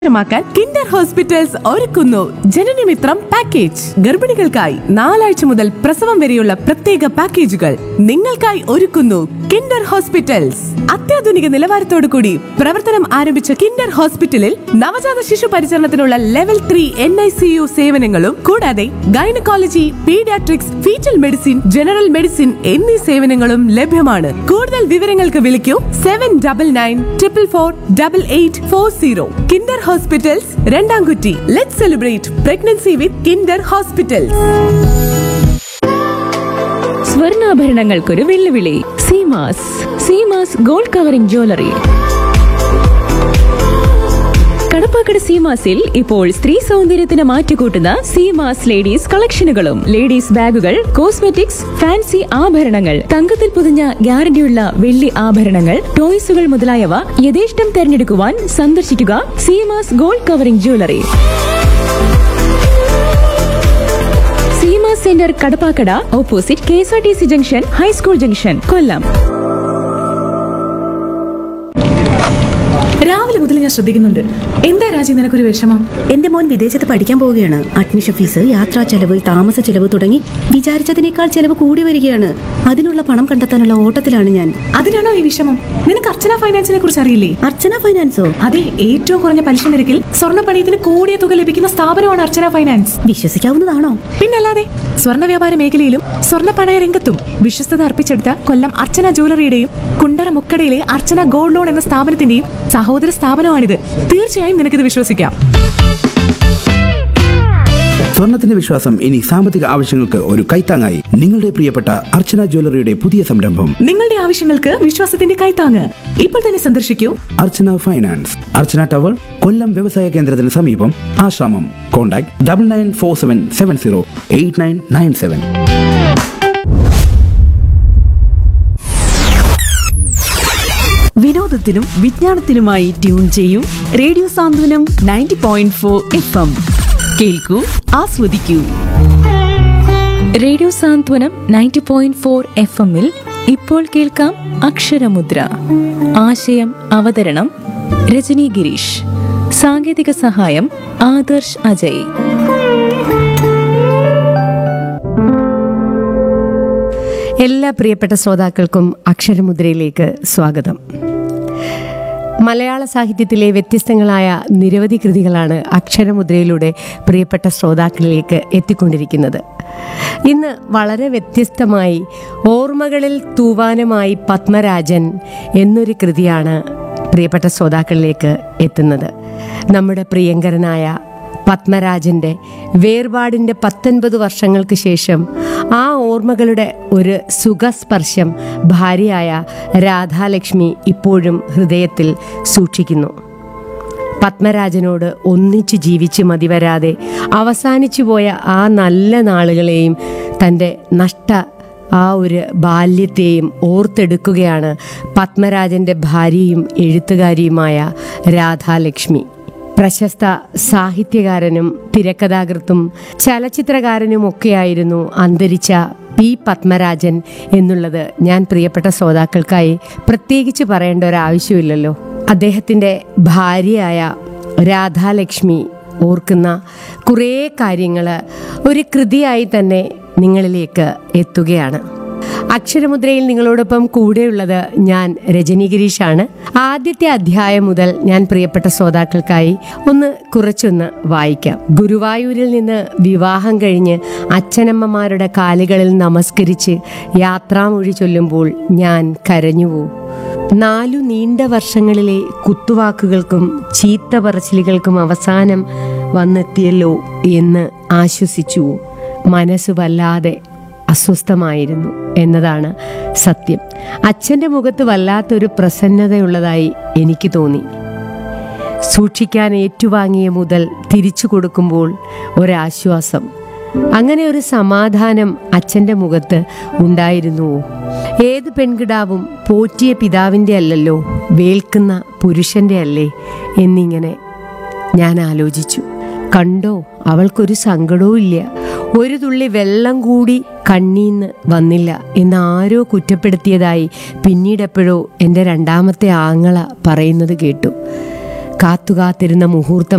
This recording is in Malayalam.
ാക്കാൻ കിൻഡർ ഹോസ്പിറ്റൽസ് ഒരുക്കുന്നു ജനനമിത്രം പാക്കേജ് ഗർഭിണികൾക്കായി നാലാഴ്ച മുതൽ പ്രസവം വരെയുള്ള പ്രത്യേക പാക്കേജുകൾ നിങ്ങൾക്കായി ഒരുക്കുന്നു കിൻഡർ ഹോസ്പിറ്റൽസ് അത്യാധുനിക നിലവാരത്തോടു കൂടി പ്രവർത്തനം ആരംഭിച്ച കിൻഡർ ഹോസ്പിറ്റലിൽ നവജാത ശിശു പരിചരണത്തിനുള്ള level three N I C U സേവനങ്ങളും കൂടാതെ gynaecology paediatrics foetal medicine general medicine എന്നീ സേവനങ്ങളും ലഭ്യമാണ് കൂടുതൽ വിവരങ്ങൾക്ക് വിളിക്കൂ seven double nine triple four double eight four zero Kinder hospitals Randamkutti let celebrate pregnancy with Kinder hospitals സ്വർണ്ണാഭരണങ്ങൾക്കൊരു വെല്ലുവിളി Seemas Seemas gold covering jewellery Kadappakada സീമാസിൽ ഇപ്പോൾ സ്ത്രീ സൗന്ദര്യത്തിന് മാറ്റുകൂട്ടുന്ന സീമാസ് ലേഡീസ് കളക്ഷനുകളും ലേഡീസ് ബാഗുകൾ കോസ്മെറ്റിക്സ് ഫാൻസി ആഭരണങ്ങൾ തങ്കത്തിൽ പൊതിഞ്ഞ ഗ്യാരണ്ടിയുള്ള വെള്ളി ആഭരണങ്ങൾ ടോയ്സുകൾ മുതലായവ യഥേഷ്ടം തെരഞ്ഞെടുക്കുവാൻ സന്ദർശിക്കുക Seemas gold covering jewellery Seema centre Kadappakada opposite K S R T C junction high school junction Kollam രാവിലെ മുതൽ ഞാൻ ശ്രദ്ധിക്കുന്നുണ്ട് എന്താ രാജി നിനക്കൊരു വിഷമം എന്റെ മോൻ വിദേശത്ത് പഠിക്കാൻ പോവുകയാണ് അഡ്മിഷൻ ഫീസ് യാത്രാ ചെലവ് താമസ ചെലവ് തുടങ്ങി വിചാരിച്ചതിനേക്കാൾ ചെലവ് കൂടി വരികയാണ് അതിനുള്ള പണം കണ്ടെത്താനുള്ള ഓട്ടത്തിലാണ് ഞാൻ അതിനാണോ ഈ വിഷമം നിനക്ക് അർച്ചന ഫൈനാൻസിനെ കുറിച്ച് അറിയില്ലേ അർച്ചന ഫൈനാൻസോ അതെ ഏറ്റവും കുറഞ്ഞ പലിശ നിരക്കിൽ സ്വർണ്ണ പണയത്തിന് കൂടിയ തുക ലഭിക്കുന്ന സ്ഥാപനമാണ് അർച്ചന ഫൈനാൻസ് വിശ്വസിക്കാവുന്നതാണോ പിന്നല്ലാതെ സ്വർണ്ണ വ്യാപാര മേഖലയിലും സ്വർണ്ണ പണയ രംഗത്തും വിശ്വസ്തത അർപ്പിച്ചെടുത്ത കൊല്ലം അർച്ചന ജ്വല്ലറിയുടെയും കുണ്ടറ മുക്കടയിലെ അർച്ചന ഗോൾഡ് ലോൺ എന്ന സ്ഥാപനത്തിന്റെയും സഹോദര സ്ഥാപനമാണിത് തീർച്ചയായും നിനക്കിത് വിശ്വസിക്കാം സ്വർണത്തിന്റെ വിശ്വാസം ഇനി സാമ്പത്തിക ആവശ്യങ്ങൾക്ക് ഒരു കൈത്താങ്ങായി നിങ്ങളുടെ പ്രിയപ്പെട്ട അർച്ചന ജ്വല്ലറിയുടെ പുതിയ സംരംഭം നിങ്ങളുടെ ആവശ്യങ്ങൾക്ക് വിശ്വാസത്തിന്റെ കൈത്താങ്ങ് ഇപ്പോൾ തന്നെ സന്ദർശിക്കൂ അർച്ചന ഫൈനാൻസ് അർച്ചന ടവർ കൊല്ലം വ്യവസായ കേന്ദ്രത്തിന് സമീപം Ashramam contact double nine four seven seven zero eight nine nine seven വിനോദത്തിനും വിജ്ഞാനത്തിനുമായി ട്യൂൺ ചെയ്യൂ radio Santhwanam ninety point four F M കേൾക്കൂ ആസ്വദിക്കൂ radio Santhwanam ninety point four F എമ്മിൽ ഇപ്പോൾ കേൾക്കാം അക്ഷരമുദ്ര ആശയം അവതരണം രജനി ഗിരീഷ് സാങ്കേതിക സഹായം ആദർശ് അജയ് എല്ലാ പ്രിയപ്പെട്ട ശ്രോതാക്കൾക്കും അക്ഷരമുദ്രയിലേക്ക് സ്വാഗതം മലയാള സാഹിത്യത്തിലെ വ്യത്യസ്തങ്ങളായ നിരവധി കൃതികളാണ് അക്ഷരമുദ്രയിലൂടെ പ്രിയപ്പെട്ട ശ്രോതാക്കളിലേക്ക് എത്തിക്കൊണ്ടിരിക്കുന്നത് ഇന്ന് വളരെ വ്യത്യസ്തമായി ഓർമ്മകളിൽ തൂവാനമായി പത്മരാജൻ എന്നൊരു കൃതിയാണ് പ്രിയപ്പെട്ട ശ്രോതാക്കളിലേക്ക് എത്തുന്നത് നമ്മുടെ പ്രിയങ്കരനായ പത്മരാജന്റെ വേർപാടിന്റെ പത്തൊൻപത് വർഷങ്ങൾക്ക് ശേഷം ആ ഓർമ്മകളുടെ ഒരു സുഖസ്പർശം ഭാര്യയായ രാധാലക്ഷ്മി ഇപ്പോഴും ഹൃദയത്തിൽ സൂക്ഷിക്കുന്നു പത്മരാജനോട് ഒന്നിച്ചു ജീവിച്ച് മതിവരാതെ അവസാനിച്ചു പോയ ആ നല്ല നാളുകളെയും തൻ്റെ നഷ്ട ആ ഒരു ബാല്യത്തെയും ഓർത്തെടുക്കുകയാണ് പത്മരാജന്റെ ഭാര്യയും എഴുത്തുകാരിയുമായ രാധാലക്ഷ്മി പ്രശസ്ത സാഹിത്യകാരനും തിരക്കഥാകൃത്തും ചലച്ചിത്രകാരനുമൊക്കെയായിരുന്നു അന്തരിച്ച പി പത്മരാജൻ എന്നുള്ളത് ഞാൻ പ്രിയപ്പെട്ട ശ്രോതാക്കൾക്കായി പ്രത്യേകിച്ച് പറയേണ്ട ഒരു ആവശ്യമില്ലല്ലോ അദ്ദേഹത്തിൻ്റെ ഭാര്യയായ രാധാലക്ഷ്മി ഓർക്കുന്ന കുറേ കാര്യങ്ങൾ ഒരു കൃതിയായി തന്നെ നിങ്ങളിലേക്ക് എത്തുകയാണ് അക്ഷരമുദ്രയിൽ നിങ്ങളോടൊപ്പം കൂടെയുള്ളത് ഞാൻ രജനി ഗിരീഷാണ് ആദ്യത്തെ അധ്യായം മുതൽ ഞാൻ പ്രിയപ്പെട്ട ശ്രോതാക്കൾക്കായി ഒന്ന് കുറച്ചൊന്ന് വായിക്കാം ഗുരുവായൂരിൽ നിന്ന് വിവാഹം കഴിഞ്ഞ് അച്ഛനമ്മമാരുടെ കാലുകളിൽ നമസ്കരിച്ച് യാത്രാമൊഴി ചൊല്ലുമ്പോൾ ഞാൻ കരഞ്ഞുവോ നാലു നീണ്ട വർഷങ്ങളിലെ കുത്തുവാക്കുകൾക്കും ചീത്ത പറച്ചിലുകൾക്കും അവസാനം വന്നെത്തിയല്ലോ എന്ന് ആശ്വസിച്ചുവോ മനസ്സ് വല്ലാതെ അസ്വസ്ഥമായിരുന്നു എന്നതാണ് സത്യം അച്ഛൻ്റെ മുഖത്ത് വല്ലാത്തൊരു പ്രസന്നതയുള്ളതായി എനിക്ക് തോന്നി സൂക്ഷിക്കാൻ ഏറ്റുവാങ്ങിയ മുതൽ തിരിച്ചു കൊടുക്കുമ്പോൾ ഒരാശ്വാസം അങ്ങനെ ഒരു സമാധാനം അച്ഛൻ്റെ മുഖത്ത് ഉണ്ടായിരുന്നുവോ ഏത് പെൺകിടാവും പോറ്റിയ പിതാവിൻ്റെ അല്ലല്ലോ വേൽക്കുന്ന പുരുഷൻ്റെ അല്ലേ എന്നിങ്ങനെ ഞാൻ ആലോചിച്ചു കണ്ടോ അവൾക്കൊരു സങ്കടവും ഇല്ല ഒരു തുള്ളി വെള്ളം കൂടി കണ്ണീന്ന് വന്നില്ല എന്ന് ആരോ കുറ്റപ്പെടുത്തിയതായി പിന്നീടെപ്പോഴോ എൻ്റെ രണ്ടാമത്തെ ആങ്ങള പറയുന്നത് കേട്ടു കാത്തുകാത്തിരുന്ന മുഹൂർത്തം